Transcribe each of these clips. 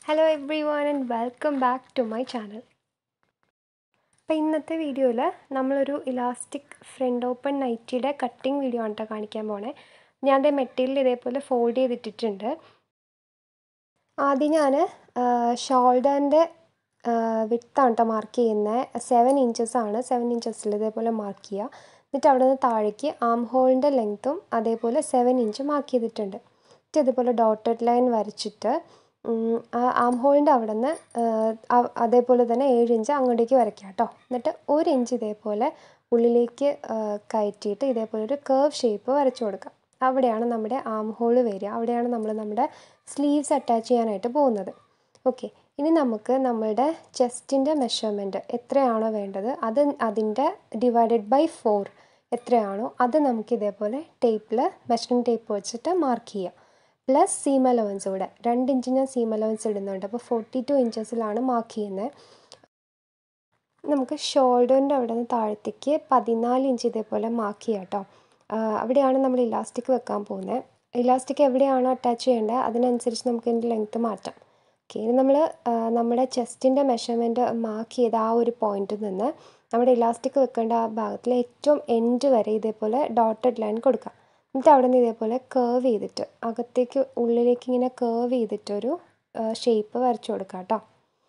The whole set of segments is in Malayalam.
hello everyone and welcome back to my channel അപ്പോൾ ഇന്നത്തെ വീഡിയോയിൽ നമ്മളൊരു ഇലാസ്റ്റിക് ഫ്രണ്ട് ഓപ്പൺ നൈറ്റിയുടെ കട്ടിങ് വീഡിയോ ആണ് കേട്ടോ കാണിക്കാൻ പോണേ ഞാൻ അതേ മെറ്റീരിയൽ ഇതേപോലെ ഫോൾഡ് ചെയ്തിട്ടിട്ടുണ്ട് ആദ്യം ഞാൻ ഷോൾഡറിൻ്റെ വിത്താണ് കേട്ടോ മാർക്ക് ചെയ്യുന്നത് സെവൻ ഇഞ്ചസ് ആണ് സെവൻ ഇഞ്ചസിൽ ഇതേപോലെ മാർക്ക് ചെയ്യുക എന്നിട്ട് അവിടെ നിന്ന് താഴേക്ക് ആം ഹോളിൻ്റെ ലെങ്ത്തും അതേപോലെ സെവൻ ഇഞ്ച് മാർക്ക് ചെയ്തിട്ടുണ്ട് എന്നിട്ട് ഇതുപോലെ ഡോട്ടഡ് ലൈൻ വരച്ചിട്ട് ആ ആം ഹോളിൻ്റെ അവിടെ നിന്ന് അതേപോലെ തന്നെ ഏഴ് ഇഞ്ച് അങ്ങോട്ടേക്ക് വരയ്ക്കുക കേട്ടോ എന്നിട്ട് ഒരു ഇഞ്ച് ഇതേപോലെ ഉള്ളിലേക്ക് കയറ്റിയിട്ട് ഇതേപോലെ ഒരു കേർവ് ഷേപ്പ് വരച്ചു കൊടുക്കുക അവിടെയാണ് നമ്മുടെ ആം ഹോള് വരിക അവിടെയാണ് നമ്മൾ നമ്മുടെ സ്ലീവ്സ് അറ്റാച്ച് ചെയ്യാനായിട്ട് പോകുന്നത് ഓക്കെ ഇനി നമുക്ക് നമ്മളുടെ ചെസ്റ്റിൻ്റെ മെഷർമെൻറ്റ് എത്രയാണോ വേണ്ടത് അത് അതിൻ്റെ ഡിവൈഡഡ് ബൈ ഫോർ എത്രയാണോ അത് നമുക്ക് ഇതേപോലെ ടേപ്പിൽ മെഷറിംഗ് ടേപ്പ് വെച്ചിട്ട് മാർക്ക് ചെയ്യുക പ്ലസ് സീം അലവൻസ് കൂടെ രണ്ട് ഇഞ്ച് ഞാൻ സീം അലവൻസ് ഇടുന്നുണ്ട് അപ്പോൾ ഫോർട്ടി ടു ഇഞ്ചസിലാണ് മാർക്ക് ചെയ്യുന്നത് നമുക്ക് ഷോൾഡറിൻ്റെ അവിടെ നിന്ന് താഴത്തേക്ക് പതിനാല് ഇഞ്ച് ഇതേപോലെ മാർക്ക് ചെയ്യാം കേട്ടോ അവിടെയാണ് നമ്മൾ ഇലാസ്റ്റിക് വെക്കാൻ പോകുന്നത് ഇലാസ്റ്റിക് എവിടെയാണോ അറ്റാച്ച് ചെയ്യേണ്ടത് അതിനനുസരിച്ച് നമുക്ക് ഇതിൻ്റെ ലെങ്ത്ത് മാറ്റാം ഓക്കെ ഇനി നമ്മൾ നമ്മുടെ ചെസ്റ്റിൻ്റെ മെഷർമെൻറ്റ് മാർക്ക് ചെയ്ത ആ ഒരു പോയിന്റിൽ നിന്ന് നമ്മുടെ ഇലാസ്റ്റിക് വെക്കേണ്ട ആ ഭാഗത്തിൽ ഏറ്റവും എൻഡ് വരെ ഇതേപോലെ ഡോട്ടഡ് ലൈൻ കൊടുക്കുക എന്നിട്ട് അവിടെ നിന്ന് ഇതേപോലെ കേർവ് ചെയ്തിട്ട് അകത്തേക്ക് ഉള്ളിലേക്ക് ഇങ്ങനെ കേർവ് ചെയ്തിട്ടൊരു ഷേപ്പ് വരച്ചു കൊടുക്കുക കേട്ടോ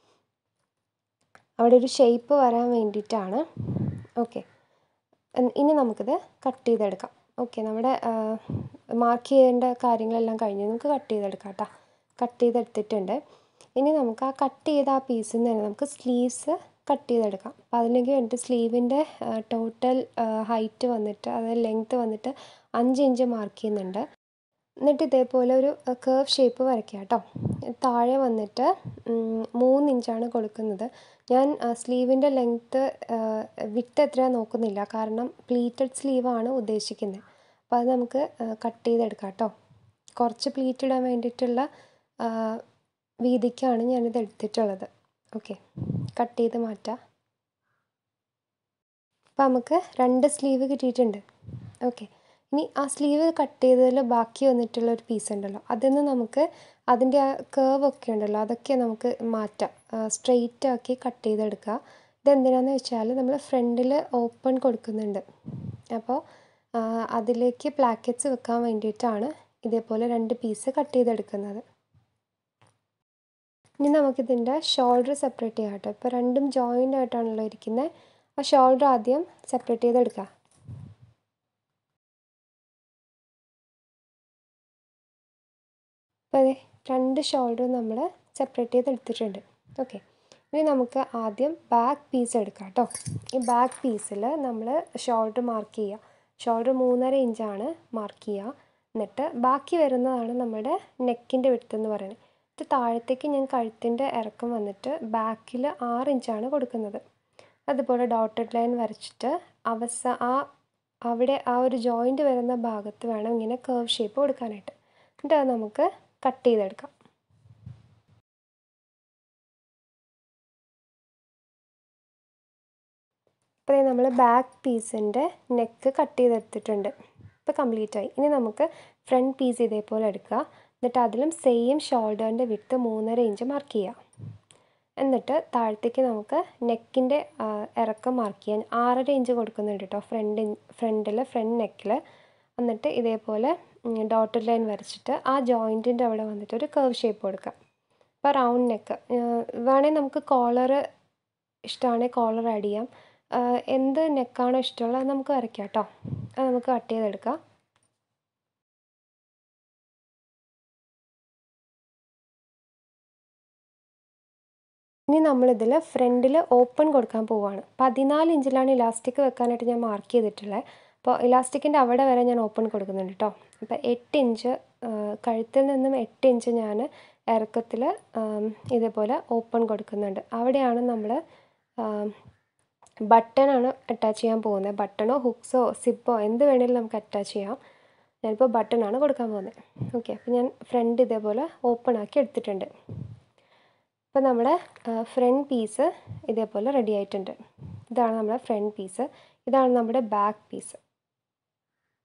അവിടെ ഒരു ഷേപ്പ് വരാൻ വേണ്ടിയിട്ടാണ് ഓക്കെ ഇനി നമുക്കിത് കട്ട് ചെയ്തെടുക്കാം ഓക്കെ നമ്മുടെ മാർക്ക് ചെയ്യേണ്ട കാര്യങ്ങളെല്ലാം കഴിഞ്ഞ് നമുക്ക് കട്ട് ചെയ്തെടുക്കാം കേട്ടോ കട്ട് ചെയ്തെടുത്തിട്ടുണ്ട് ഇനി നമുക്ക് ആ കട്ട് ചെയ്ത ആ പീസിൽ നിന്ന് തന്നെ നമുക്ക് സ്ലീവ്സ് കട്ട് ചെയ്തെടുക്കാം അപ്പോൾ അതിലേക്ക് വേണ്ടിയിട്ട് സ്ലീവിൻ്റെ ടോട്ടൽ ഹൈറ്റ് വന്നിട്ട് അതായത് ലെങ്ത്ത് വന്നിട്ട് അഞ്ച് ഇഞ്ച് മാർക്ക് ചെയ്യുന്നുണ്ട് എന്നിട്ട് ഇതേപോലെ ഒരു കേർവ് ഷേപ്പ് വരയ്ക്കുക കേട്ടോ താഴെ വന്നിട്ട് മൂന്ന് ഇഞ്ചാണ് കൊടുക്കുന്നത് ഞാൻ സ്ലീവിൻ്റെ ലെങ്ത്ത് വിട്ട് എത്രയാണ് നോക്കുന്നില്ല കാരണം പ്ലീറ്റഡ് സ്ലീവാണ് ഉദ്ദേശിക്കുന്നത് അപ്പോൾ അത് നമുക്ക് കട്ട് ചെയ്തെടുക്കാം കേട്ടോ കുറച്ച് പ്ലീറ്റ് ഇടാൻ വേണ്ടിയിട്ടുള്ള വീതിക്കാണ് ഞാനിത് എടുത്തിട്ടുള്ളത് ഓക്കെ കട്ട് ചെയ്ത് മാറ്റാം അപ്പോൾ നമുക്ക് രണ്ട് സ്ലീവ് കിട്ടിയിട്ടുണ്ട് ഓക്കെ ഇനി ആ സ്ലീവ് കട്ട് ചെയ്തതിൽ ബാക്കി വന്നിട്ടുള്ള ഒരു പീസ് ഉണ്ടല്ലോ അതിൽ നിന്ന് നമുക്ക് അതിൻ്റെ ആ കേർവ് ഒക്കെ ഉണ്ടല്ലോ അതൊക്കെ നമുക്ക് മാറ്റാം സ്ട്രെയിറ്റ് ആക്കി കട്ട് ചെയ്തെടുക്കുക ഇതെന്തിനാന്ന് വെച്ചാൽ നമ്മൾ ഫ്രണ്ടിൽ ഓപ്പൺ കൊടുക്കുന്നുണ്ട് അപ്പോൾ അതിലേക്ക് പ്ലാക്കറ്റ്സ് വെക്കാൻ വേണ്ടിയിട്ടാണ് ഇതേപോലെ രണ്ട് പീസ് കട്ട് ചെയ്തെടുക്കുന്നത് ഇനി നമുക്കിതിൻ്റെ ഷോൾഡർ സെപ്പറേറ്റ് ചെയ്യാം കേട്ടോ ഇപ്പോൾ രണ്ടും ജോയിൻ്റ് ആയിട്ടാണല്ലോ ഇരിക്കുന്നത് ആ ഷോൾഡർ ആദ്യം സെപ്പറേറ്റ് ചെയ്തെടുക്കുക അപ്പോൾ അതെ രണ്ട് ഷോൾഡർ നമ്മൾ സെപ്പറേറ്റ് ചെയ്ത് എടുത്തിട്ടുണ്ട് ഓക്കെ ഇനി നമുക്ക് ആദ്യം ബാക്ക് പീസ് എടുക്കാം കേട്ടോ ഈ ബാക്ക് പീസിൽ നമ്മൾ ഷോൾഡർ മാർക്ക് ചെയ്യുക ഷോൾഡർ മൂന്നര ഇഞ്ചാണ് മാർക്ക് ചെയ്യുക എന്നിട്ട് ബാക്കി വരുന്നതാണ് നമ്മുടെ നെക്കിൻ്റെ വിടുത്ത് എന്ന് പറയുന്നത് എന്നിട്ട് താഴത്തേക്ക് ഞാൻ കഴുത്തിൻ്റെ ഇറക്കം വന്നിട്ട് ബാക്കിൽ ആറ് ഇഞ്ചാണ് കൊടുക്കുന്നത് അതുപോലെ ഡോട്ടഡ് ലൈൻ വരച്ചിട്ട് അവസ ആ അവിടെ ആ ഒരു ജോയിൻ്റ് വരുന്ന ഭാഗത്ത് വേണം ഇങ്ങനെ കേർവ് ഷേപ്പ് കൊടുക്കാനായിട്ട് എന്നിട്ട് അത് നമുക്ക് കട്ട് ചെയ്തെടുക്കാം ഇപ്പോൾ നമ്മൾ ബാക്ക് പീസിൻ്റെ നെക്ക് കട്ട് ചെയ്തെടുത്തിട്ടുണ്ട് ഇപ്പോൾ കംപ്ലീറ്റ് ആയി ഇനി നമുക്ക് ഫ്രണ്ട് പീസ് ഇതേപോലെ എടുക്കുക എന്നിട്ട് അതിലും സെയിം ഷോൾഡറിൻ്റെ വിട്ട് മൂന്നര ഇഞ്ച് മാർക്ക് ചെയ്യുക എന്നിട്ട് താഴത്തേക്ക് നമുക്ക് നെക്കിൻ്റെ ഇറക്കം മാർക്ക് ചെയ്യാൻ ആറര ഇഞ്ച് കൊടുക്കുന്നുണ്ട് കേട്ടോ ഫ്രണ്ട് ഫ്രണ്ടിൽ ഫ്രണ്ട് നെക്കിൽ എന്നിട്ട് ഇതേപോലെ ഡോട്ടഡ് ലൈൻ വരച്ചിട്ട് ആ ജോയിൻറ്റിൻ്റെ അവിടെ വന്നിട്ട് ഒരു കർവ് ഷേപ്പ് കൊടുക്കുക അപ്പോൾ റൗണ്ട് നെക്ക് വേണമെങ്കിൽ നമുക്ക് കോളർ ഇഷ്ടമാണെങ്കിൽ കോളർ ആഡ് ചെയ്യാം എന്ത് നെക്കാണോ ഇഷ്ടമുള്ളത് അത് നമുക്ക് വരയ്ക്കാം കേട്ടോ അത് നമുക്ക് കട്ട് ചെയ്തെടുക്കാം ഇനി നമ്മളിതിൽ ഫ്രണ്ടിൽ ഓപ്പൺ കൊടുക്കാൻ പോവുകയാണ് പതിനാല് ഇഞ്ചിലാണ് ഇലാസ്റ്റിക് വെക്കാനായിട്ട് ഞാൻ മാർക്ക് ചെയ്തിട്ടുള്ളത് അപ്പോൾ ഇലാസ്റ്റിക്കിൻ്റെ അവിടെ വരെ ഞാൻ ഓപ്പൺ കൊടുക്കുന്നുണ്ട് കേട്ടോ അപ്പോൾ എട്ട് ഇഞ്ച് കഴുത്തിൽ നിന്നും എട്ട് ഇഞ്ച് ഞാൻ ഇറക്കത്തിൽ ഇതേപോലെ ഓപ്പൺ കൊടുക്കുന്നുണ്ട് അവിടെയാണ് നമ്മൾ ബട്ടണാണ് അറ്റാച്ച് ചെയ്യാൻ പോകുന്നത് ബട്ടണോ ഹുക്സോ സിപ്പോ എന്ത് വേണമെങ്കിലും നമുക്ക് അറ്റാച്ച് ചെയ്യാം ഞാനിപ്പോൾ ബട്ടണാണ് കൊടുക്കാൻ പോകുന്നത് ഓക്കെ അപ്പോൾ ഞാൻ ഫ്രണ്ട് ഇതേപോലെ ഓപ്പൺ ആക്കി എടുത്തിട്ടുണ്ട് അപ്പോൾ നമ്മുടെ ഫ്രണ്ട് പീസ് ഇതേപോലെ റെഡി ആയിട്ടുണ്ട് ഇതാണ് നമ്മുടെ ഫ്രണ്ട് പീസ് ഇതാണ് നമ്മുടെ ബാക്ക് പീസ്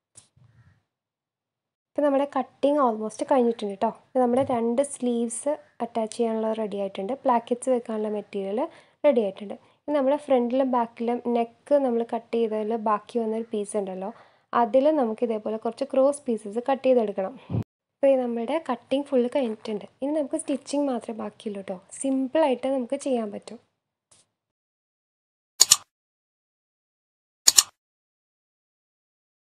ഇപ്പോൾ നമ്മുടെ കട്ടിങ് ഓൾമോസ്റ്റ് കഴിഞ്ഞിട്ടുണ്ട് കേട്ടോ നമ്മുടെ രണ്ട് സ്ലീവ്സ് അറ്റാച്ച് ചെയ്യാനുള്ള റെഡി ആയിട്ടുണ്ട് പ്ലാക്കറ്റ്സ് വെക്കാനുള്ള മെറ്റീരിയൽ റെഡി ആയിട്ടുണ്ട് ഇനി നമ്മുടെ ഫ്രണ്ടിലും ബാക്കിലും നെക്ക് നമ്മൾ കട്ട് ചെയ്തതിൽ ബാക്കി വന്നൊരു പീസ് ഉണ്ടല്ലോ അതിൽ നമുക്ക് ഇതേപോലെ കുറച്ച് ക്രോസ് പീസസ് കട്ട് ചെയ്തെടുക്കണം അപ്പോൾ ഈ നമ്മുടെ കട്ടിങ് ഫുള്ള് കഴിഞ്ഞിട്ടുണ്ട് ഇനി നമുക്ക് സ്റ്റിച്ചിങ് മാത്രമേ ബാക്കിയുള്ളൂ കേട്ടോ സിമ്പിളായിട്ട് നമുക്ക് ചെയ്യാൻ പറ്റും